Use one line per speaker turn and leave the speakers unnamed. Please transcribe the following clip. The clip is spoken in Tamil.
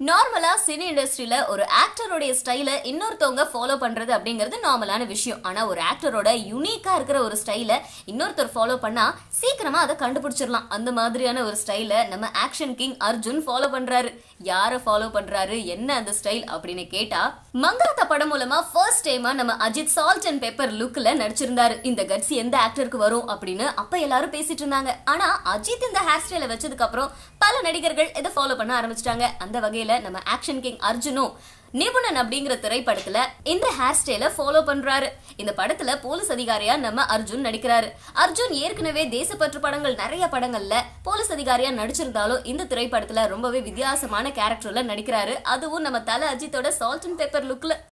நார்மலா சினி இண்டஸ்ட்ரியில ஒரு ஆக்டருடைய ஸ்டைல இன்னொருத்தவங்க ஃபாலோ பண்றது அப்படிங்கிறது நார்மலான விஷயம் ஆனா ஒரு ஆக்டரோட யுனிக்கா இருக்கிற ஒரு ஸ்டைல இன்னொருத்தர் ஃபாலோ பண்ணா சீக்கிரமா அதை கண்டுபிடிச்சிடலாம் அந்த மாதிரியான ஒரு ஸ்டைல நம்ம ஆக்ஷன் கிங் அர்ஜுன் ஃபாலோ பண்றாரு யாரை ஃபாலோ பண்றாரு என்ன அந்த ஸ்டைல் அப்படின்னு கேட்டா மங்காத்தா படம் மூலமா ஃபர்ஸ்ட் டைமா நம்ம அஜித் சால்ட் அண்ட் பெப்பர் லுக்ல நடிச்சிருந்தாரு இந்த கட்ஸ் எந்த ஆக்டருக்கு வரும் அப்படின்னு அப்ப எல்லாரும் பேசிட்டு இருந்தாங்க ஆனா அஜித் இந்த ஹேர் ஸ்டைல வச்சதுக்கு அப்புறம் பல நடிகர்கள் இதை ஃபாலோ பண்ண ஆரம்பிச்சிட்டாங்க அந்த வகையில நம்ம ஆக்ஷன் கிங் அர்ஜுனும் நிபுணன் அப்படிங்கிற திரைப்படத்துல இந்த ஹேர் ஸ்டைல ஃபாலோ பண்றாரு இந்த படத்துல போலீஸ் அதிகாரியா நம்ம அர்ஜுன் நடிக்கிறாரு அர்ஜுன் ஏற்கனவே தேசப்பற்று படங்கள் நிறைய படங்கள்ல போலீஸ் அதிகாரியா நடிச்சிருந்தாலும் இந்த திரைப்படத்துல ரொம்பவே வித்தியாசமான கேரக்டர்ல நடிக்கிறாரு அதுவும் நம்ம தல அஜித்தோட சால்ட் அண்ட் பெப்பர் லுக்ல